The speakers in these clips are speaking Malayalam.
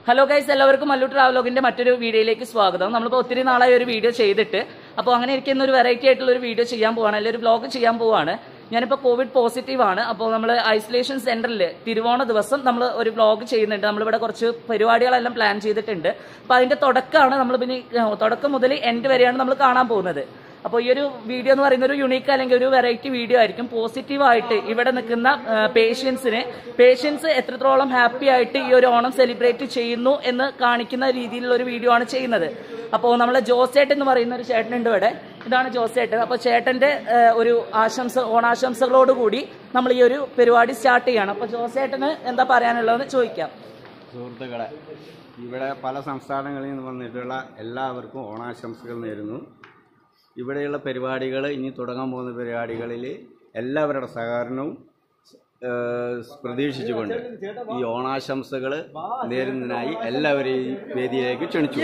ഹലോ ഗൈസ് എല്ലാവർക്കും മല്ലു ട്രാവലോഗിന്റെ മറ്റൊരു വീഡിയോയിലേക്ക് സ്വാഗതം നമ്മളിപ്പോൾ ഒത്തിരി നാളായി ഒരു വീഡിയോ ചെയ്തിട്ട് അപ്പോൾ അങ്ങനെ ഇരിക്കുന്ന ഒരു വെറൈറ്റി ആയിട്ടുള്ള ഒരു വീഡിയോ ചെയ്യാൻ പോവാണ് അല്ലെങ്കിൽ ഒരു വ്ലോഗ് ചെയ്യാൻ പോവാണ് ഞാനിപ്പോൾ കോവിഡ് പോസിറ്റീവ് ആണ് അപ്പോൾ നമ്മൾ ഐസൊലേഷൻ സെന്ററിൽ തിരുവോണ ദിവസം നമ്മൾ ഒരു വ്ലോഗ് ചെയ്യുന്നുണ്ട് നമ്മളിവിടെ കുറച്ച് പരിപാടികളെല്ലാം പ്ലാൻ ചെയ്തിട്ടുണ്ട് അപ്പോൾ അതിന്റെ തുടക്കമാണ് നമ്മൾ പിന്നെ ഈ- തുടക്കം മുതൽ എൻഡ് വരെയാണ് നമ്മൾ കാണാൻ പോകുന്നത് അപ്പോൾ ഈ ഒരു വീഡിയോ എന്ന് പറയുന്ന ഒരു യുണീക്ക് അല്ലെങ്കിൽ ഒരു വെറൈറ്റി വീഡിയോ ആയിരിക്കും പോസിറ്റീവായിട്ട് ഇവിടെ നിൽക്കുന്ന പേഷ്യൻസിന് പേഷ്യൻസ് എത്രത്തോളം ഹാപ്പി ആയിട്ട് ഈ ഒരു ഓണം സെലിബ്രേറ്റ് ചെയ്യുന്നു എന്ന് കാണിക്കുന്ന രീതിയിലുള്ള ഒരു വീഡിയോ ആണ് ചെയ്യുന്നത് അപ്പോൾ നമ്മളെ ജോസേട്ടൻ എന്ന് പറയുന്ന ഒരു ചേട്ടനുണ്ട് ഇവിടെ ഇതാണ് ജോസേട്ടൻ അപ്പോൾ ചേട്ടന്റെ ആ, ഒരു ആശംസ ഓണാശംസകളോടുകൂടി നമ്മൾ ഈ ഒരു പരിപാടി സ്റ്റാർട്ട് ചെയ്യണം അപ്പോൾ ജോസേട്ടന് എന്താ പറയാനുള്ളതെന്ന് ചോദിക്കാം സുഹൃത്തുക്കളെ ഇവിടെ പല സംസ്ഥാനങ്ങളിൽ നിന്ന് വന്നിട്ടുള്ള എല്ലാവർക്കും ഓണാശംസകൾ നേരുന്നു ഇവിടെയുള്ള പരിപാടികൾ ഇനി തുടങ്ങാൻ പോകുന്ന പരിപാടികളിൽ എല്ലാവരുടെ സഹകരണവും ഏഹ്, പ്രതീക്ഷിച്ചുകൊണ്ട് ഈ ഓണാശംസകൾ നേരുന്നതിനായി എല്ലാവരെയും ഈ വേദിയിലേക്ക് ക്ഷണിച്ചു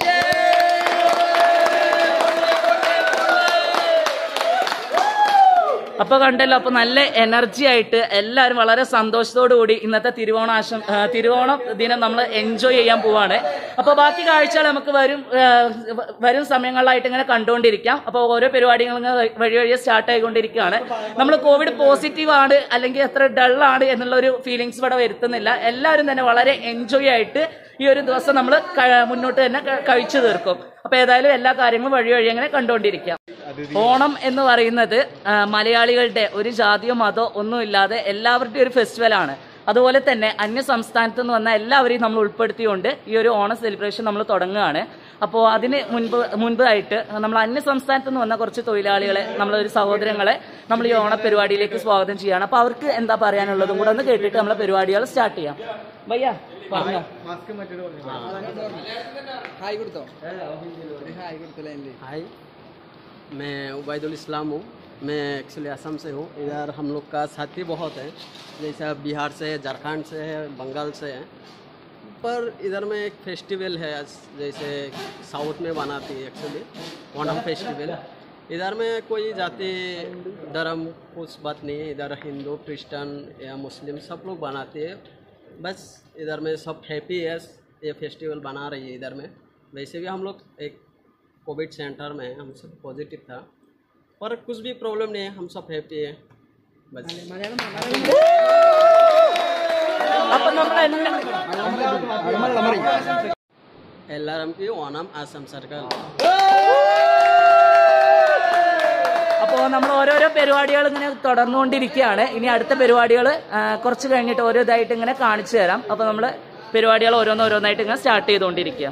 അപ്പൊ കണ്ടല്ലോ അപ്പൊ നല്ല എനർജി ആയിട്ട് എല്ലാവരും വളരെ സന്തോഷത്തോടു കൂടി ഇന്നത്തെ തിരുവോണാശം ആ, തിരുവോണം ദിനം നമ്മൾ എൻജോയ് ചെയ്യാൻ പോവാണ് അപ്പൊ ബാക്കി കാഴ്ചകൾ നമുക്ക് വരും ആ, വരും സമയങ്ങളിലായിട്ട് ഇങ്ങനെ കണ്ടുകൊണ്ടിരിക്കാം അപ്പൊ ഓരോ പരിപാടികൾ ഇങ്ങനെ വഴി വഴിയെ സ്റ്റാർട്ട് ആയിക്കൊണ്ടിരിക്കുകയാണ് നമ്മൾ കോവിഡ് പോസിറ്റീവ് ആണ് അല്ലെങ്കിൽ എത്ര ഡൾ ആണ് എന്നുള്ള ഒരു ഫീലിങ്സ് ഇവിടെ വരുത്തുന്നില്ല എല്ലാവരും തന്നെ വളരെ എൻജോയ് ആയിട്ട് ഈ ഒരു ദിവസം നമ്മൾ മുന്നോട്ട് തന്നെ ക- കഴിച്ചു തീർക്കും അപ്പൊ ഏതായാലും എല്ലാ കാര്യങ്ങളും വഴി വഴി അങ്ങനെ കണ്ടുകൊണ്ടിരിക്കാം ഓണം എന്ന് പറയുന്നത് ആ, മലയാളികളുടെ ഒരു ജാതിയോ മതമോ ഒന്നുമില്ലാതെ എല്ലാവരുടെയും ഒരു ഫെസ്റ്റിവലാണ് അതുപോലെ തന്നെ അന്യ സംസ്ഥാനത്ത് നിന്ന് വന്ന എല്ലാവരെയും നമ്മൾ ഉൾപ്പെടുത്തിക്കൊണ്ട് ഈ ഒരു ഓണം സെലിബ്രേഷൻ നമ്മൾ തുടങ്ങുകയാണ് അപ്പോൾ അതിന് മുൻപ് മുൻപായിട്ട് നമ്മൾ അന്യ സംസ്ഥാനത്ത് നിന്ന് വന്ന കുറച്ച് തൊഴിലാളികളെ നമ്മളൊരു സഹോദരങ്ങളെ നമ്മൾ ഈ ഓണ പരിപാടിയിലേക്ക് സ്വാഗതം ചെയ്യുകയാണ് അപ്പോൾ അവർക്ക് എന്താ പറയാനുള്ളതും കൂടെ ഒന്ന് കേട്ടിട്ട് നമ്മളെ പരിപാടികൾ സ്റ്റാർട്ട് ചെയ്യാം ഭയ്യ പറഞ്ഞോ हाई കൊടുത്തോ हाई കൊടുത്തോ ലൈനിൽ हाय मैं उबैदुल इस्लाम हूँ मैं एक्चुअली असम से हूँ इधर हम लोग का साथी बहुत है जैसे अब बिहार से है झारखंड से है बंगाल से है पर इधर में एक फेस्टिवल है जैसे साउथ में बनाती है एक्चुअली ओणम फेस्टिवल इधर में कोई जाति धर्म कुछ बात नहीं है इधर हिंदू क्रिश्चियन या मुस्लिम सब लोग बनाते हैं बस इधर में सब हैप्पी है ये फेस्टिवल बना रही है इधर में वैसे भी हम लोग एक कोविड सेंटर में हम सब पॉजिटिव था और कुछ भी प्रॉब्लम नहीं है हम सब हैप्पी है बस അപ്പൊ നമ്മൾ എല്ലാ എല്ലാവരും की ओणम आसम सर्कल അപ്പോൾ നമ്മൾ ഓരോരോ പരിപാടികൾ ഇങ്ങനെ തുടർന്നുകൊണ്ടിരിക്കുകയാണ് ഇനി അടുത്ത പരിപാടികൾ കുറച്ച് കഴിഞ്ഞിട്ട് ഓരോ ഇതായിട്ട് ഇങ്ങനെ കാണിച്ചു തരാം അപ്പോൾ നമ്മൾ പരിപാടികൾ ഓരോന്നോരോന്നായിട്ട് ഇങ്ങനെ സ്റ്റാർട്ട് ചെയ്തുകൊണ്ടിരിക്കുക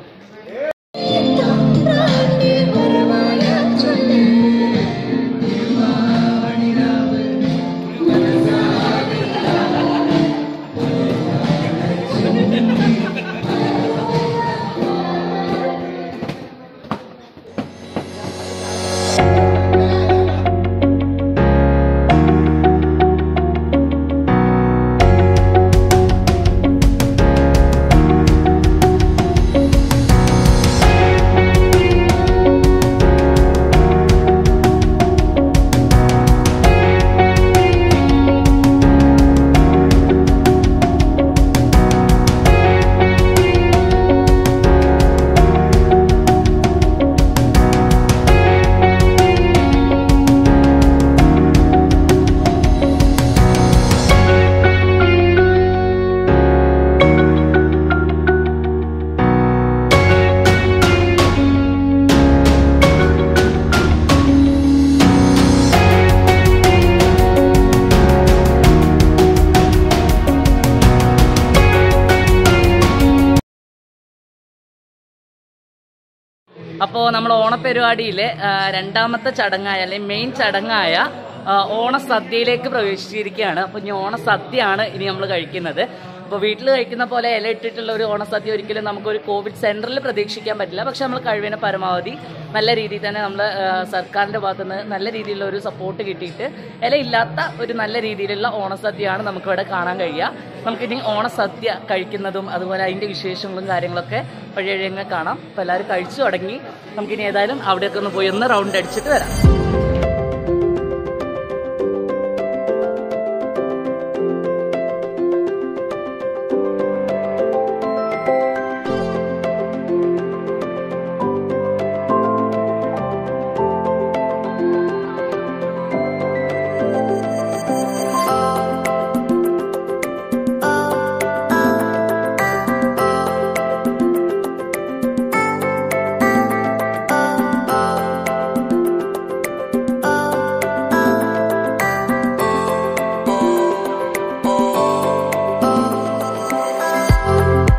അപ്പോൾ നമ്മൾ ഓണപരിപാടിയിലെ ആ, രണ്ടാമത്തെ ചടങ്ങായ അല്ലെങ്കിൽ മെയിൻ ചടങ്ങായ ആ, ഓണസദ്യയിലേക്ക് പ്രവേശിച്ചിരിക്കുകയാണ് അപ്പോൾ ഇനി ഓണസദ്യയാണ് ഇനി നമ്മൾ കഴിക്കുന്നത് അപ്പോൾ വീട്ടിൽ കഴിക്കുന്ന പോലെ ഇല ഇട്ടിട്ടുള്ള ഒരു ഓണസദ്യ ഒരിക്കലും നമുക്കൊരു കോവിഡ് സെന്ററിൽ പ്രതീക്ഷിക്കാൻ പറ്റില്ല പക്ഷെ നമ്മൾ കഴിവിനെ പരമാവധി നല്ല രീതിയിൽ തന്നെ നമ്മൾ സർക്കാരിന്റെ ഭാഗത്തു നിന്ന് നല്ല രീതിയിലുള്ള ഒരു സപ്പോർട്ട് കിട്ടിയിട്ട് ഇല ഇല്ലാത്ത ഒരു നല്ല രീതിയിലുള്ള ഓണസദ്യയാണ് നമുക്കിവിടെ കാണാൻ കഴിയുക നമുക്കിനി ഓണസദ്യ കഴിക്കുന്നതും അതുപോലെ അതിന്റെ വിശേഷങ്ങളും കാര്യങ്ങളൊക്കെ വഴി വഴി അങ്ങ് കാണാം അപ്പോൾ എല്ലാവരും കഴിച്ചു തുടങ്ങി നമുക്കിനി ഏതായാലും അവിടെയൊക്കെ ഒന്ന് പോയി ഒന്ന് റൗണ്ട് അടിച്ചിട്ട് വരാം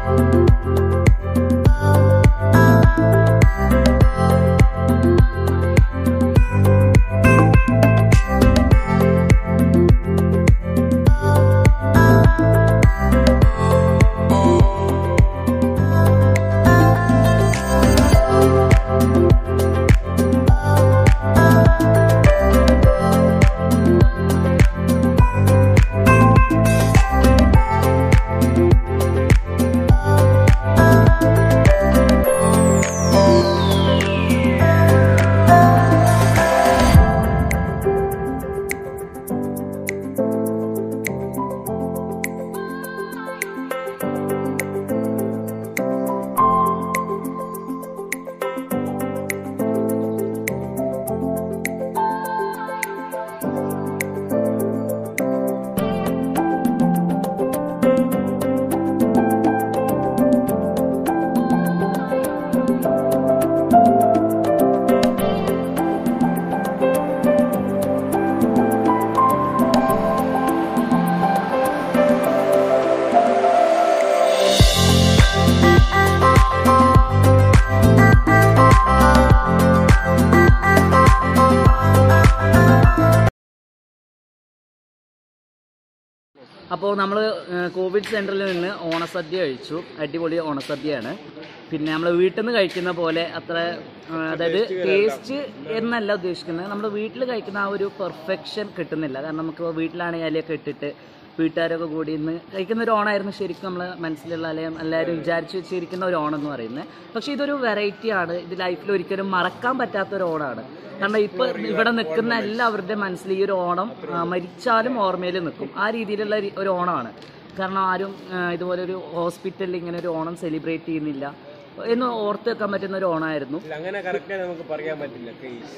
അപ്പോൾ നമ്മൾ കോവിഡ് സെൻറ്ററിൽ നിന്ന് ഓണസദ്യ കഴിച്ചു അടിപൊളി ഓണസദ്യയാണ് പിന്നെ നമ്മൾ വീട്ടിൽ നിന്ന് കഴിക്കുന്ന പോലെ അത്ര ആ, അതായത് ടേസ്റ്റ് എന്നല്ല ഉദ്ദേശിക്കുന്നത് നമ്മുടെ വീട്ടിൽ കഴിക്കുന്ന ആ ഒരു പെർഫെക്ഷൻ കിട്ടുന്നില്ല കാരണം നമുക്ക് വീട്ടിലാണെങ്കിൽ ഇലയൊക്കെ ഇട്ടിട്ട് വീട്ടുകാരൊക്കെ കൂടി ഇന്ന് കഴിക്കുന്ന ഒരു ഓണമായിരുന്നു ശരിക്കും നമ്മൾ മനസ്സിലുള്ള അല്ലെങ്കിൽ എല്ലാവരും വിചാരിച്ച് വെച്ചിരിക്കുന്ന ഒരു ഓണം എന്ന് പറയുന്നത് പക്ഷേ ഇതൊരു വെറൈറ്റി ആണ് ഇത് ലൈഫിൽ ഒരിക്കലും മറക്കാൻ പറ്റാത്ത ഒരു ഓണമാണ് കാരണം ഇപ്പൊ ഇവിടെ നിൽക്കുന്ന എല്ലാവരുടെ മനസ്സിൽ ഈ ഒരു ഓണം ആ, മരിച്ചാലും ഓർമ്മയിൽ നിൽക്കും ആ രീതിയിലുള്ള ഒരു- ഒരു ഓണമാണ് കാരണം ആരും ആ, ഇതുപോലെ ഒരു ഹോസ്പിറ്റലിൽ ഇങ്ങനെ ഒരു ഓണം സെലിബ്രേറ്റ് ചെയ്യുന്നില്ല എന്ന് ഓർത്ത് വെക്കാൻ പറ്റുന്ന ഒരു ഓണമായിരുന്നു അങ്ങനെ കറക്റ്റ് നമുക്ക് പറയാൻ പറ്റില്ല കേസ്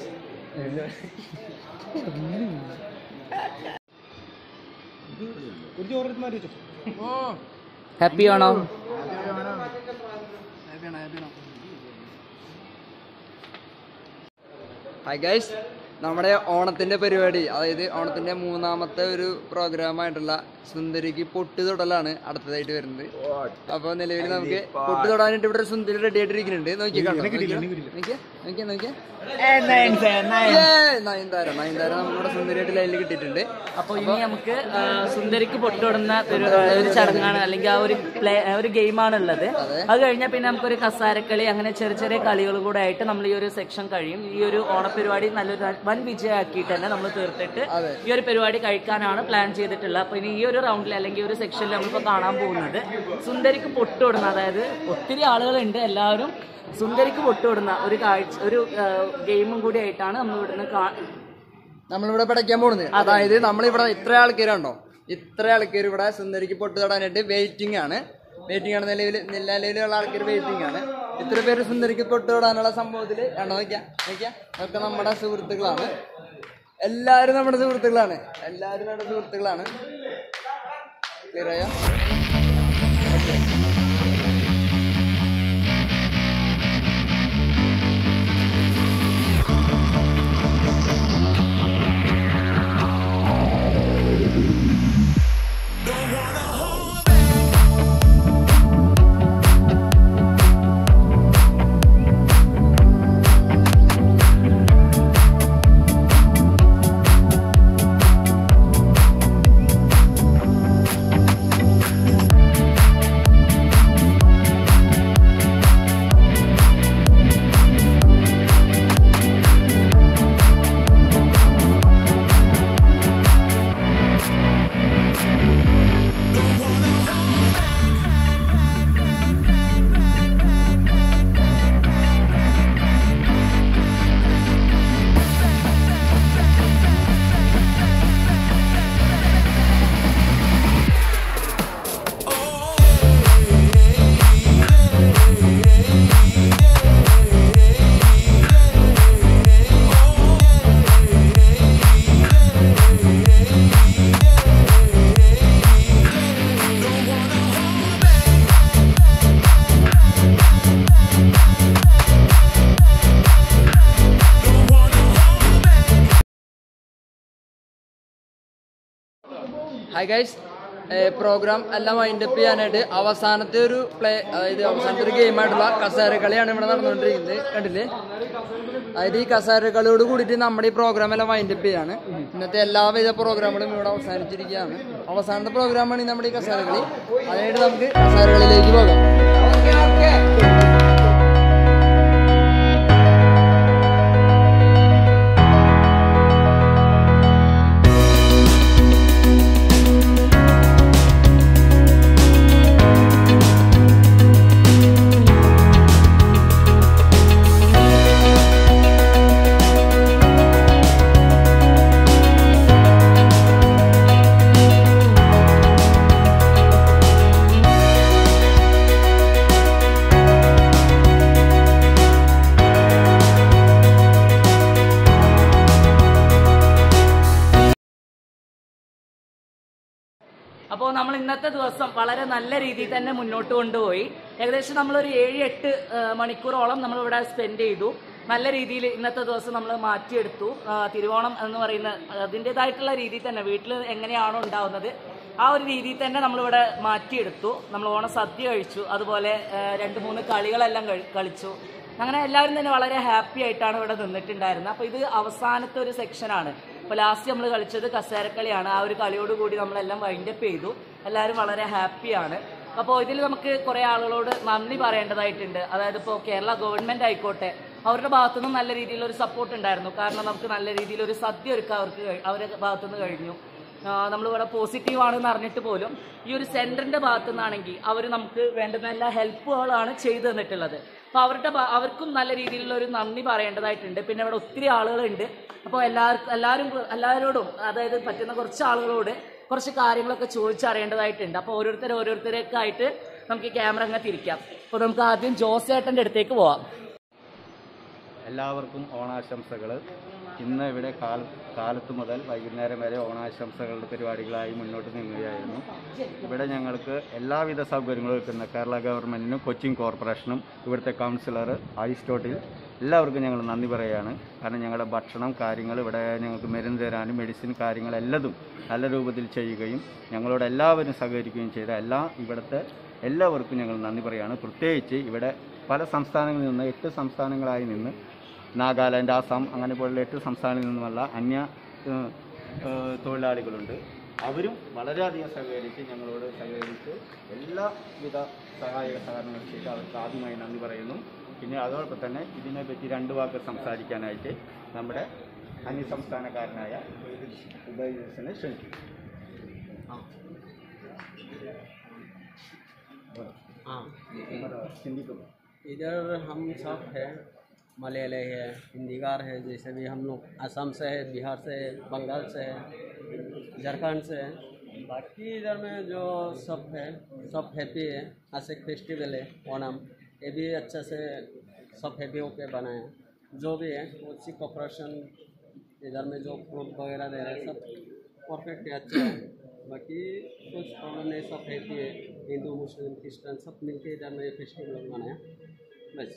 ഒരു ചോറ് വെച്ചോ ഹാപ്പി ഓണം ഹായ് ഗൈസ് നമ്മുടെ ഓണത്തിന്റെ പരിപാടി അതായത് ഓണത്തിന്റെ മൂന്നാമത്തെ ഒരു പ്രോഗ്രാമായിട്ടുള്ള സുന്ദരിക്ക് പൊട്ട് തൊടലാണ് അടുത്തതായിട്ട് വരുന്നത് അപ്പൊ നിലവിൽ നമുക്ക് പൊട്ട് തൊടാനായിട്ട് ഇവിടെ ഒരു സുന്ദരി റെഡി ആയിട്ടിരിക്കുന്നുണ്ട് നോക്കിയേ കണ്ടോ നോക്കിയേ നോക്കിയേ നോക്കിയേ നയൻതാര നയൻതാര നമ്മുടെ സുന്ദരിയായിട്ട് ലൈനിൽ കിട്ടിയിട്ടുണ്ട് അപ്പോൾ ഇനി നമുക്ക് ആ, സുന്ദരിക്ക് പൊട്ടിടുന്ന ഒരു ആ, ഒരു ചടങ്ങാണ് അല്ലെങ്കിൽ ആ ഒരു പ്ലേ ആ ഒരു ഗെയിമാണ് ഉള്ളത് അത് കഴിഞ്ഞാൽ പിന്നെ നമുക്കൊരു കസാരക്കളി അങ്ങനെ ചെറിയ ചെറിയ കളികൾ കൂടെ ആയിട്ട് നമ്മൾ ഈ ഒരു സെക്ഷൻ കഴിയും ഈ ഒരു ഓണപരിപാടി നല്ലൊരു വൻ വിജയമാക്കിയിട്ട് തന്നെ നമ്മൾ തീർത്തിട്ട് ഈ ഒരു പരിപാടി കഴിക്കാനാണ് പ്ലാൻ ചെയ്തിട്ടുള്ളത് അപ്പോൾ ഇനി ഈ ഒരു റൗണ്ടിൽ അല്ലെങ്കിൽ ഈ ഒരു സെക്ഷനിൽ നമ്മളിപ്പോൾ കാണാൻ പോകുന്നത് സുന്ദരിക്ക് പൊട്ടിടുന്ന അതായത് ഒത്തിരി ആളുകളുണ്ട് എല്ലാവരും സുന്ദരിക്ക് പൊട്ടിടുന്ന ഒരു കാഴ്ച ഒരു ഗെയിമും കൂടി ആയിട്ടാണ് നമ്മൾ ഇവിടുന്ന് കാ- നമ്മളിവിടെ പടയ്ക്കാൻ പോകുന്നത് അതായത് നമ്മളിവിടെ ഇത്ര ആൾക്കാരുണ്ടോ ഇത്ര ആൾക്കാർ ഇവിടെ സുന്ദരിക്ക് പൊട്ട് തൊടാനായിട്ട് വെയിറ്റിംഗ് ആണ് വെയിറ്റിംഗ് ആണ് നിലവിൽ നിലവിലുള്ള ആൾക്കാർ വെയിറ്റിംഗ് ആണ് ഇത്ര പേര് സുന്ദരിക്ക് പൊട്ട് തൊടാനുള്ള സംഭവത്തിൽ കണ്ടോ നോക്കിയാ നോക്കിയാ അതൊക്കെ നമ്മുടെ സുഹൃത്തുക്കളാണ് എല്ലാവരും നമ്മുടെ സുഹൃത്തുക്കളാണ് എല്ലാവരും നമ്മുടെ സുഹൃത്തുക്കളാണ് ക്ലിയർ ആയോ ഹായ് ഗൈസ് പ്രോഗ്രാം എല്ലാം വൈൻഡ് അപ്പ് ചെയ്യാനായിട്ട് അവസാനത്തെ ഒരു പ്ലേ അതായത് അവസാനത്തെ ഒരു ഗെയിമായിട്ടുള്ള കസേര കളിയാണ് ഇവിടെ നടന്നുകൊണ്ടിരിക്കുന്നത് കണ്ടില്ലേ അതായത് ഈ കസേര കളിയോട് കൂടിയിട്ട് നമ്മുടെ ഈ പ്രോഗ്രാം എല്ലാം വൈൻഡ് അപ്പ് ചെയ്യാണ് ഇന്നത്തെ എല്ലാവിധ പ്രോഗ്രാമുകളും ഇവിടെ അവസാനിച്ചിരിക്കുകയാണ് അവസാനത്തെ പ്രോഗ്രാമാണ് ഈ നമ്മുടെ ഈ കസേര കളി അതിനായിട്ട് നമുക്ക് കസേര കളിയിലേക്ക് പോകാം അപ്പോൾ നമ്മൾ ഇന്നത്തെ ദിവസം വളരെ നല്ല രീതിയിൽ തന്നെ മുന്നോട്ട് കൊണ്ടുപോയി ഏകദേശം നമ്മൾ ഒരു ഏഴ് എട്ട് ആ, മണിക്കൂറോളം നമ്മൾ ഇവിടെ സ്പെൻഡ് ചെയ്തു നല്ല രീതിയിൽ ഇന്നത്തെ ദിവസം നമ്മൾ മാറ്റിയെടുത്തു ആ, തിരുവോണം എന്ന് പറയുന്ന അതിൻ്റെതായിട്ടുള്ള രീതിയിൽ തന്നെ വീട്ടിൽ എങ്ങനെയാണോ ഉണ്ടാവുന്നത് ആ ഒരു രീതിയിൽ തന്നെ നമ്മളിവിടെ മാറ്റിയെടുത്തു നമ്മൾ ഓണം സദ്യ കഴിച്ചു അതുപോലെ ആ, രണ്ട് മൂന്ന് കളികളെല്ലാം കഴി- കളിച്ചു അങ്ങനെ എല്ലാവരും തന്നെ വളരെ ഹാപ്പി ആയിട്ടാണ് ഇവിടെ നിന്നിട്ടുണ്ടായിരുന്നത് അപ്പോൾ ഇത് അവസാനത്തെ ഒരു സെക്ഷനാണ് അപ്പോൾ ലാസ്റ്റ് നമ്മൾ കളിച്ചത് കസേരക്കളിയാണ് ആ ഒരു കളിയോട് കൂടി നമ്മളെല്ലാം വൈൻഡപ്പ് ചെയ്തു എല്ലാവരും വളരെ ഹാപ്പിയാണ് അപ്പോൾ ഇതിൽ നമുക്ക് കുറേ ആളുകളോട് നന്ദി പറയേണ്ടതായിട്ടുണ്ട് അതായത് ഇപ്പോൾ കേരള ഗവൺമെൻറ് ആയിക്കോട്ടെ അവരുടെ ഭാഗത്തുനിന്നും നല്ല രീതിയിലുള്ള ഒരു സപ്പോർട്ട് ഉണ്ടായിരുന്നു കാരണം നമുക്ക് നല്ല രീതിയിൽ ഒരു സദ്യ ഒരുക്കാൻ അവർക്ക് കഴി- അവരുടെ ഭാഗത്തുനിന്ന് കഴിഞ്ഞു നമ്മളിവിടെ പോസിറ്റീവ് ആണെന്ന് അറിഞ്ഞിട്ട് പോലും ഈ ഒരു സെൻറ്ററിൻ്റെ ഭാഗത്തു നിന്നാണെങ്കിൽ അവർ നമുക്ക് വേണ്ടുന്ന എല്ലാ ഹെൽപ്പുകളാണ് ചെയ്തു തന്നിട്ടുള്ളത് അപ്പോൾ അവരുടെ ഭാ- അവർക്കും നല്ല രീതിയിലുള്ള ഒരു നന്ദി പറയേണ്ടതായിട്ടുണ്ട് പിന്നെ ഇവിടെ ഒത്തിരി ആളുകളുണ്ട് അപ്പോൾ എല്ലാവർക്കും എല്ലാവരും എല്ലാവരോടും അതായത് പറ്റുന്ന കുറച്ച് ആളുകളോട് കുറച്ച് കാര്യങ്ങളൊക്കെ ചോദിച്ചറിയേണ്ടതായിട്ടുണ്ട് അപ്പോൾ ഓരോരുത്തർ ഓരോരുത്തരൊക്കെ ആയിട്ട് നമുക്ക് ഈ ക്യാമറ അങ്ങ് തിരിക്കാം അപ്പോൾ നമുക്ക് ആദ്യം ജോസേട്ടൻ്റെ അടുത്തേക്ക് പോവാം എല്ലാവർക്കും ഓണാശംസകൾ ഇന്ന് ഇവിടെ കാല കാലത്ത് മുതൽ വൈകുന്നേരം വരെ ഓണാശംസകളുടെ പരിപാടികളായി മുന്നോട്ട് നീങ്ങുകയായിരുന്നു ഇവിടെ ഞങ്ങൾക്ക് എല്ലാവിധ സൗകര്യങ്ങളും വെക്കുന്ന കേരള ഗവൺമെൻറ്റിനും കൊച്ചിൻ കോർപ്പറേഷനും ഇവിടുത്തെ കൗൺസിലർ അരിസ്റ്റോട്ടിൽ എല്ലാവർക്കും ഞങ്ങൾ നന്ദി പറയുകയാണ് കാരണം ഞങ്ങളുടെ ഭക്ഷണം കാര്യങ്ങൾ ഇവിടെ ഞങ്ങൾക്ക് മരുന്ന് തരാനും മെഡിസിൻ കാര്യങ്ങളെല്ലതും നല്ല രൂപത്തിൽ ചെയ്യുകയും ഞങ്ങളോട് എല്ലാവരും സഹകരിക്കുകയും ചെയ്ത എല്ലാ ഇവിടുത്തെ എല്ലാവർക്കും ഞങ്ങൾ നന്ദി പറയുകയാണ് പ്രത്യേകിച്ച് ഇവിടെ പല സംസ്ഥാനങ്ങളിൽ നിന്ന് എട്ട് സംസ്ഥാനങ്ങളായി നിന്ന് നാഗാലാൻഡ് ആസാം അങ്ങനെ പോലുള്ള എട്ട് സംസ്ഥാനങ്ങളിൽ നിന്നുമുള്ള അന്യ ഏഹ്, ഏഹ്, തൊഴിലാളികളുണ്ട് അവരും വളരെയധികം സഹകരിച്ച് ഞങ്ങളോട് സഹകരിച്ച് എല്ലാവിധ സഹായക സഹകരണങ്ങൾ ചെയ്ത് അവർക്ക് ആദ്യമായി നന്ദി പറയുന്നു പിന്നെ അതോടൊപ്പം തന്നെ ഇതിനെപ്പറ്റി രണ്ട് വാക്ക് സംസാരിക്കാനായിട്ട് നമ്മുടെ അന്യസംസ്ഥാനക്കാരനായ ഉബൈദിനെ ക്ഷണിക്കും हाँ ഹിന്ദി को इधर हम सब है मलयाली है हिंदीगार है जैसे भी हम लोग असम से है बिहार से है बंगाल से है झारखंड से है बाकी इधर में जो सब है सब हैप्पी है आज एक फेस्टिवल है ओणम ये भी अच्छा से सब हैप्पी होके बनाए जो भी है उसी कॉपरेशन इधर में जो फ्रूट वगैरह दे रहे हैं सब परफेक्ट है अच्छा है बाकी कुछ प्रॉब्लम नहीं सब हैप्पी है हिंदू मुस्लिम क्रिश्चियन सब मिलके इधर में फेस्टिवल मनाया बस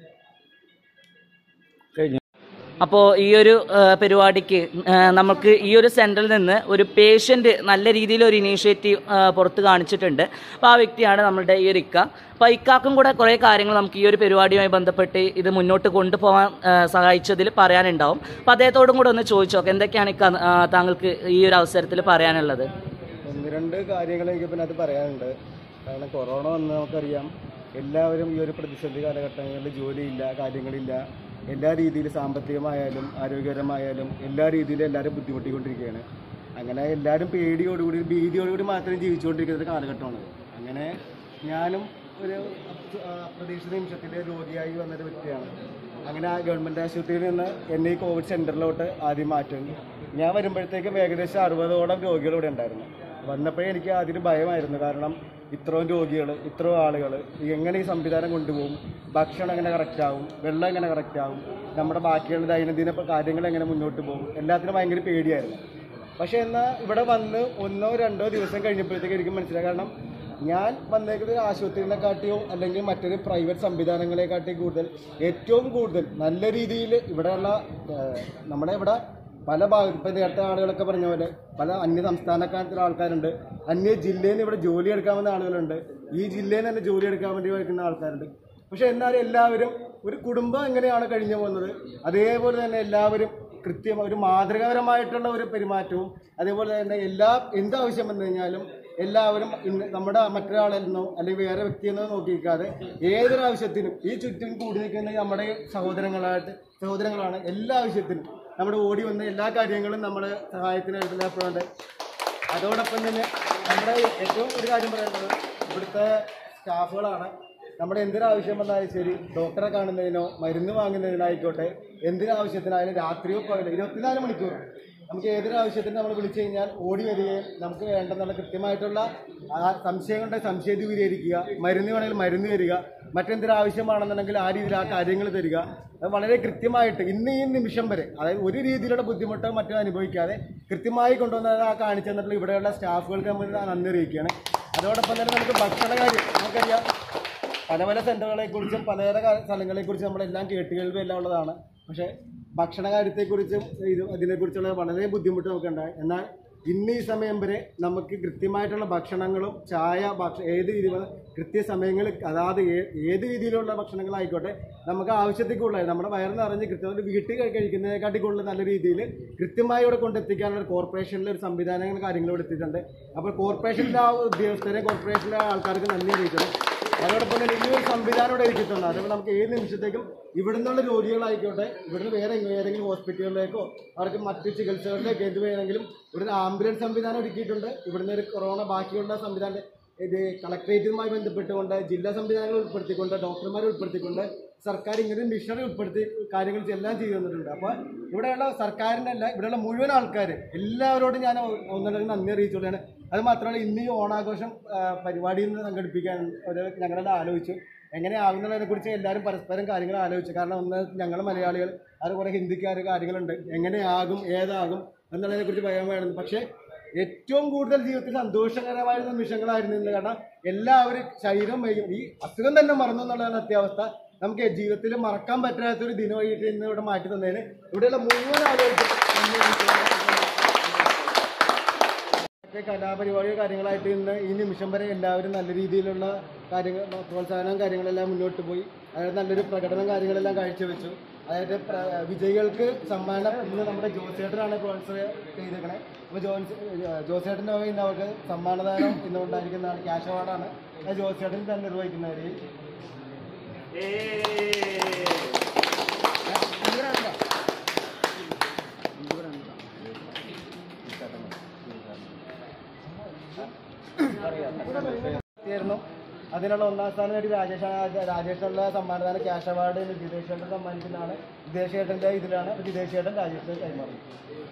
അപ്പോൾ ഈ ഒരു ആ, പരിപാടിക്ക് ആ, നമുക്ക് ഈ ഒരു സെൻറ്ററിൽ നിന്ന് ഒരു പേഷ്യൻ്റ് നല്ല രീതിയിൽ ഒരു ഇനീഷ്യേറ്റീവ് പുറത്ത് കാണിച്ചിട്ടുണ്ട് അപ്പോൾ ആ വ്യക്തിയാണ് നമ്മളുടെ ഈ ഒരു ഇക്ക അപ്പോൾ ആ ഇക്കാക്കും കൂടെ കുറേ കാര്യങ്ങൾ നമുക്ക് ഈ ഒരു പരിപാടിയുമായി ബന്ധപ്പെട്ട് ഇത് മുന്നോട്ട് കൊണ്ടുപോകാൻ ആ, സഹായിച്ചതിൽ പറയാനുണ്ടാവും അപ്പോൾ അദ്ദേഹത്തോടും കൂടെ ഒന്ന് ചോദിച്ചു നോക്കാം എന്തൊക്കെയാണ് ഇക്ക ആ, താങ്കൾക്ക് ഈ ഒരു അവസരത്തിൽ പറയാനുള്ളത് ഒന്ന് രണ്ട് കാര്യങ്ങൾ എനിക്ക് പിന്നെ അത് പറയാനുണ്ട് കാരണം കൊറോണ വന്ന് നമുക്കറിയാം എല്ലാവരും ഈ ഒരു പ്രതിസന്ധി കാലഘട്ടങ്ങളിൽ ജോലിയില്ല കാര്യങ്ങളില്ല എല്ലാ രീതിയിലും സാമ്പത്തികമായാലും ആരോഗ്യപരമായാലും എല്ലാ രീതിയിലും എല്ലാവരും ബുദ്ധിമുട്ടിക്കൊണ്ടിരിക്കുകയാണ് അങ്ങനെ എല്ലാവരും പേടിയോടുകൂടി ഭീതിയോടുകൂടി മാത്രം ജീവിച്ചുകൊണ്ടിരിക്കുന്ന ഒരു കാലഘട്ടമാണ് അങ്ങനെ ഞാനും ഒരു അപ്ര- അപ്രതീക്ഷിത നിമിഷത്തിൽ രോഗിയായി വന്നൊരു വ്യക്തിയാണ് അങ്ങനെ ആ ഗവൺമെൻറ് ആശുപത്രിയിൽ നിന്ന് എന്നെ ഈ കോവിഡ് സെൻറ്ററിലോട്ട് ആദ്യം മാറ്റും ഞാൻ വരുമ്പോഴത്തേക്കും ഏകദേശം അറുപതോളം രോഗികൾ ഇവിടെ ഉണ്ടായിരുന്നു വന്നപ്പോഴേ എനിക്ക് അതിന് ഭയമായിരുന്നു കാരണം ഇത്രയും രോഗികൾ ഇത്രയും ആളുകൾ എങ്ങനെ ഈ സംവിധാനം കൊണ്ടുപോകും ഭക്ഷണം എങ്ങനെ കറക്റ്റ് ആവും വെള്ളം എങ്ങനെ കറക്റ്റ് ആവും നമ്മുടെ ബാക്കിയുള്ള ദൈനംദിന കാര്യങ്ങൾ എങ്ങനെ മുന്നോട്ട് പോകും എല്ലാത്തിനും ഭയങ്കര പേടിയായിരുന്നു പക്ഷേ എന്നാൽ ഇവിടെ വന്ന് ഒന്നോ രണ്ടോ ദിവസം കഴിഞ്ഞപ്പോഴത്തേക്ക് എനിക്ക് മനസ്സിലായി കാരണം ഞാൻ വന്നേക്കുന്നത് ആശുപത്രിനെക്കാട്ടിയോ അല്ലെങ്കിൽ മറ്റൊരു പ്രൈവറ്റ് സംവിധാനങ്ങളെക്കാട്ടിയും കൂടുതൽ ഏറ്റവും കൂടുതൽ നല്ല രീതിയിൽ ഇവിടെയുള്ള ഏഹ്, നമ്മുടെ ഇവിടെ പല ഭാഗത്ത് ഇപ്പം നേരത്തെ ആളുകളൊക്കെ പറഞ്ഞ പോലെ പല അന്യ സംസ്ഥാനക്കാരത്തിലെ ആൾക്കാരുണ്ട് അന്യ ജില്ലയിൽ നിന്ന് ഇവിടെ ജോലി എടുക്കാൻ വന്ന ആളുകളുണ്ട് ഈ ജില്ലയിൽ നിന്ന് തന്നെ ജോലി എടുക്കാൻ വേണ്ടി വയ്ക്കുന്ന ആൾക്കാരുണ്ട് പക്ഷെ എന്നാലും എല്ലാവരും ഒരു കുടുംബം എങ്ങനെയാണ് കഴിഞ്ഞു പോകുന്നത് അതേപോലെ തന്നെ എല്ലാവരും കൃത്യം ഒരു മാതൃകാപരമായിട്ടുള്ള ഒരു പെരുമാറ്റവും അതേപോലെ തന്നെ എല്ലാ എന്താവശ്യം വന്നു കഴിഞ്ഞാലും എല്ലാവരും ഇന്ന് നമ്മുടെ മറ്റൊരാളെന്നോ അല്ലെങ്കിൽ വേറെ വ്യക്തിയെന്നോ നോക്കിക്കാതെ ഏതൊരു ആവശ്യത്തിനും ഈ ചുറ്റും കൂടി നിൽക്കുന്ന നമ്മുടെ സഹോദരങ്ങളായിട്ട് സഹോദരങ്ങളാണ് എല്ലാ ആവശ്യത്തിനും നമ്മുടെ ഓടി വന്ന എല്ലാ കാര്യങ്ങളും നമ്മുടെ സഹായത്തിനായിട്ട് എപ്പോഴുണ്ട് അതോടൊപ്പം തന്നെ നമ്മുടെ ഏറ്റവും ഒരു കാര്യം പറയുന്നത് ഇവിടുത്തെ സ്റ്റാഫുകളാണ് നമ്മുടെ എന്തൊരാവശ്യം വന്നാലും ശരി ഡോക്ടറെ കാണുന്നതിനോ മരുന്ന് വാങ്ങുന്നതിനായിക്കോട്ടെ എന്തിനാവശ്യത്തിനായാലും രാത്രിയോ പകലോ ഇരുപത്തിനാല് മണിക്കൂർ നമുക്ക് ഏതൊരു ആവശ്യത്തിന് നമ്മൾ വിളിച്ചു കഴിഞ്ഞാൽ ഓടി വരികയും നമുക്ക് വേണ്ടെന്നുള്ള കൃത്യമായിട്ടുള്ള ആ സംശയങ്ങളുടെ സംശയ ദൂരീകരിക്കുക മരുന്ന് വേണമെങ്കിൽ മരുന്ന് തരിക മറ്റെന്തൊരു ആവശ്യമാണെന്നുണ്ടെങ്കിൽ ആ രീതിയിൽ ആ കാര്യങ്ങൾ തരിക അത് വളരെ കൃത്യമായിട്ട് ഇന്ന് ഈ നിമിഷം വരെ അതായത് ഒരു രീതിയിലുള്ള ബുദ്ധിമുട്ടോ മറ്റോ അനുഭവിക്കാതെ കൃത്യമായി കൊണ്ടുവന്ന ആ കാണിച്ചു തന്നിട്ടുള്ള ഇവിടെയുള്ള സ്റ്റാഫുകൾക്ക് നമ്മൾ നന്ദി അറിയിക്കുകയാണ് അതോടൊപ്പം തന്നെ നമുക്ക് ഭക്ഷണ കാര്യം നമുക്കറിയാം പല പല സെൻ്ററുകളെ കുറിച്ചും പല പല കാ- സ്ഥലങ്ങളെ കുറിച്ചും നമ്മളെല്ലാം കേട്ടുകേൾവി എല്ലാം ഉള്ളതാണ് പക്ഷേ ഭക്ഷണ കാര്യത്തെക്കുറിച്ചും ഇത് ഇതിനെക്കുറിച്ചുള്ള വളരെ ബുദ്ധിമുട്ട് നമുക്കുണ്ടായി എന്നാൽ ഇന്ന് ഈ സമയം വരെ നമുക്ക് കൃത്യമായിട്ടുള്ള ഭക്ഷണങ്ങളും ചായ ഭക്ഷ ഏത് രീതിയിലുള്ള കൃത്യസമയങ്ങളിൽ അതാത് ഏ- ഏത് രീതിയിലുള്ള ഭക്ഷണങ്ങളായിക്കോട്ടെ നമുക്ക് ആവശ്യത്തേക്കുള്ള നമ്മുടെ വയറ് നിറഞ്ഞ് കൃത്യമായിട്ട് വീട്ടിൽ കഴി- കഴിക്കുന്നതിനെക്കാട്ടി കൂടുതൽ നല്ല രീതിയിൽ കൃത്യമായി ഇവിടെ കൊണ്ടെത്തിക്കാനുള്ള ഒരു കോർപ്പറേഷനിലെ ഒരു സംവിധാനങ്ങൾ കാര്യങ്ങൾ ഇവിടെ എത്തിയിട്ടുണ്ട് അപ്പോൾ കോർപ്പറേഷനിലെ ആ ഉദ്യോഗസ്ഥരെ കോർപ്പറേഷനിലെ ആൾക്കാർക്ക് നന്ദി അറിയിക്കണം അതോടൊപ്പം തന്നെ ഈ ഒരു സംവിധാനം ഇവിടെ ഇരിക്കുന്നുണ്ട് അതുകൊണ്ട് നമുക്ക് ഏത് നിമിഷത്തേക്കും ഇവിടെ നിന്നുള്ള രോഗികളായിക്കോട്ടെ ഇവിടുന്ന് വേറെ എങ്ങ- ഏതെങ്കിലും ഹോസ്പിറ്റലുകളിലേക്കോ അവർക്ക് മറ്റ് ചികിത്സകളിലേക്കോ എന്ത് വേണമെങ്കിലും ഇവിടുന്ന് ആംബുലൻസ് സംവിധാനം ഒരുക്കിയിട്ടുണ്ട് ഇവിടുന്ന് ഒരു കൊറോണ ബാക്കിയുള്ള സംവിധാനം ഇത് കളക്ട്രേറ്റുമായി ബന്ധപ്പെട്ടുകൊണ്ട് ജില്ലാ സംവിധാനങ്ങൾ ഉൾപ്പെടുത്തിക്കൊണ്ട് ഡോക്ടർമാരെ ഉൾപ്പെടുത്തിക്കൊണ്ട് സർക്കാർ ഇങ്ങനെ മിഷണറി ഉൾപ്പെടുത്തി കാര്യങ്ങൾ എല്ലാം ചെയ്തു തന്നിട്ടുണ്ട് അപ്പോൾ ഇവിടെയുള്ള സർക്കാരിൻ്റെ അല്ല ഇവിടെയുള്ള മുഴുവൻ ആൾക്കാർ എല്ലാവരോടും ഞാൻ ഒന്നുണ്ടെങ്കിൽ നന്ദി അറിയിച്ചുകൊണ്ടാണ് അത് മാത്രമല്ല ഇന്ന് ഈ ഓണാഘോഷം ആ, പരിപാടിയിൽ നിന്ന് സംഘടിപ്പിക്കാൻ ഒരു ഞങ്ങളെല്ലാം ആലോചിച്ചു എങ്ങനെയാകുന്നതിനെ കുറിച്ച് എല്ലാവരും പരസ്പരം കാര്യങ്ങൾ ആലോചിച്ചു കാരണം ഒന്ന് ഞങ്ങൾ മലയാളികൾ അത് കുറേ ഹിന്ദിക്കാർ കാര്യങ്ങളുണ്ട് എങ്ങനെയാകും ഏതാകും എന്നുള്ളതിനെ കുറിച്ച് ഭയമായിരുന്നു പക്ഷേ ഏറ്റവും കൂടുതൽ ജീവിതത്തിൽ സന്തോഷകരമായ നിമിഷങ്ങളായിരുന്നു ഇന്ന് കാരണം എല്ലാവരും ശരീരം വൈകും ഈ അസുഖം തന്നെ മറന്നു എന്നുള്ളതാണ് അത്യാവസ്ഥ നമുക്ക് ജീവിതത്തിൽ മറക്കാൻ പറ്റാത്ത ഒരു ദിനമായിട്ട് ഇന്ന് ഇവിടെ മാറ്റി തന്നതിന് ഇവിടെയുള്ള മുഴുവൻ ആളുകൾക്കും മറ്റേ കലാപരിപാടിയോ കാര്യങ്ങളായിട്ട് ഇന്ന് ഈ നിമിഷം വരെ എല്ലാവരും നല്ല രീതിയിലുള്ള കാര്യങ്ങൾ പ്രോത്സാഹനവും കാര്യങ്ങളെല്ലാം മുന്നോട്ട് പോയി അതായത് നല്ലൊരു പ്രകടനം കാര്യങ്ങളെല്ലാം കാഴ്ചവെച്ചു അതായത് പ്ര- വിജയികൾക്ക് സമ്മാനം ഇന്ന് നമ്മുടെ ജോസേട്ടനാണ് സ്പോൺസർ ചെയ്തേക്കണേ അപ്പോൾ ജോൻസ് ജോസേട്ടൻ്റെ വക ഇന്ന് അവർക്ക് സമ്മാനദാനം ഇന്ന് ഉണ്ടായിരിക്കുന്നതാണ് ക്യാഷ് അവാർഡാണ് അത് ജോസേട്ടൻ തന്നെ നിർവഹിക്കുന്നവർ ായിരുന്നു അതിനുള്ള ഒന്നാം സ്ഥാനം നേടി രാജേഷ് രാജേഷിനുള്ള സമ്മാനദാന ക്യാഷ് അവാർഡ് ജിതേഷേട്ടൻ സമ്മാനിക്കുന്നതാണ് ജിതേഷേട്ടൻ്റെ ഇതിലാണ് ജിതേഷേട്ടൻ രാജേഷിന് കൈമാറുന്നത്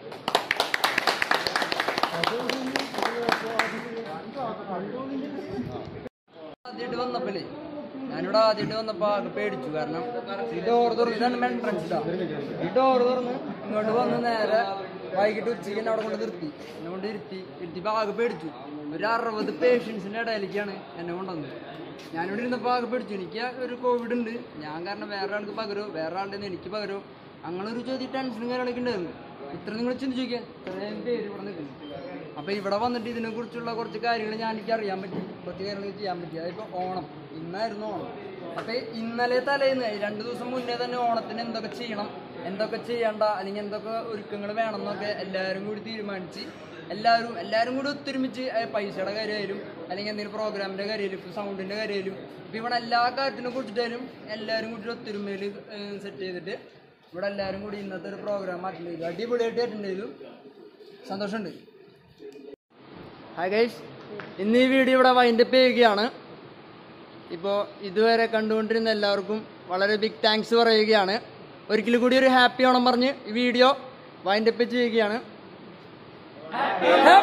ആദ്യമായിട്ട് വന്നപ്പോഴേ ഞാനിവിടെ ആദ്യമായിട്ട് വന്നപ്പോൾ ആകെ പേടിച്ചു കാരണം ഈ ഡോർ തുറന്ന് ഇതാണ് എൻട്രൻസ് ഇതാ ഈ ഡോർ തുറന്ന് ഇങ്ങോട്ട് വന്ന് നേരെ വൈകിട്ട് ഉച്ചയ്ക്ക് എന്നെ അവിടെ കൊണ്ട് നിർത്തി എന്നെ കൊണ്ട് ഇരുത്തി ഇരുത്തിയപ്പോൾ ആകെ പേടിച്ചു ഒരു അറുപത് പേഷ്യൻസിൻ്റെ ഇടയിലേക്കാണ് എന്നെ കൊണ്ടുവന്നത് ഞാനിവിടെ ഇരുന്നപ്പോൾ ആകെ പേടിച്ചു എനിക്ക് ഒരു കോവിഡ് ഉണ്ട് ഞാൻ കാരണം വേറെ ആൾക്ക് പകരോ വേറെ ആളുടെ നിന്ന് എനിക്ക് പകരോ അങ്ങനെ ഒരു ചോദ്യം ടെൻഷനും കാര്യങ്ങളൊക്കെ ഉണ്ടായിരുന്നു ഇത്ര നിങ്ങൾ ചിന്തിച്ചു നോക്കിയാൽ ഇത്രയും പേര് ഇവിടെ നിൽക്കുന്നു അപ്പൊ ഇവിടെ വന്നിട്ട് ഇതിനെ കുറിച്ചുള്ള കുറച്ച് കാര്യങ്ങൾ ഞാൻ എനിക്ക് അറിയാൻ പറ്റി കുറച്ച് കാര്യങ്ങൾ ചെയ്യാൻ പറ്റി അതിപ്പോ ഓണം ഇന്നായിരുന്നു ഓണം അപ്പൊ ഇന്നലെ തലേന്ന് രണ്ടു ദിവസം മുന്നേ തന്നെ ഓണത്തിന് എന്തൊക്കെ ചെയ്യണം എന്തൊക്കെ ചെയ്യണ്ട അല്ലെങ്കിൽ എന്തൊക്കെ ഒരുക്കങ്ങൾ വേണം എന്നൊക്കെ എല്ലാവരും കൂടി തീരുമാനിച്ച് എല്ലാവരും എല്ലാവരും കൂടി ഒത്തൊരുമിച്ച് അഹ് പൈസയുടെ കാര്യമായാലും അല്ലെങ്കിൽ എന്തെങ്കിലും പ്രോഗ്രാമിന്റെ കാര്യമായാലും ഇപ്പൊ സൗണ്ടിന്റെ കാര്യമായാലും ഇപ്പൊ ഇവിടെ എല്ലാ കാര്യത്തിനെ കുറിച്ചിട്ടായാലും എല്ലാവരും കൂടി ഒത്തൊരുമയിൽ സെറ്റ് ചെയ്തിട്ട് ഇവിടെ എല്ലാവരും കൂടി ഇന്നത്തെ ഒരു പ്രോഗ്രാം അറ്റൻഡ് ചെയ്തു അടിപൊളിയായിട്ട് അറ്റൻഡ് ചെയ്തു സന്തോഷമുണ്ട് ഹായ് ഗൈസ് ഇന്ന് ഈ വീഡിയോ ഇവിടെ വൈൻഡപ്പ് ചെയ്യുകയാണ് ഇപ്പോൾ ഇതുവരെ കണ്ടുകൊണ്ടിരുന്ന എല്ലാവർക്കും വളരെ ബിഗ് താങ്ക്സ് പറയുകയാണ് ഒരിക്കലും കൂടി ഒരു ഹാപ്പി ഓണം പറഞ്ഞ് ഈ വീഡിയോ വൈൻഡപ്പ് ചെയ്യുകയാണ്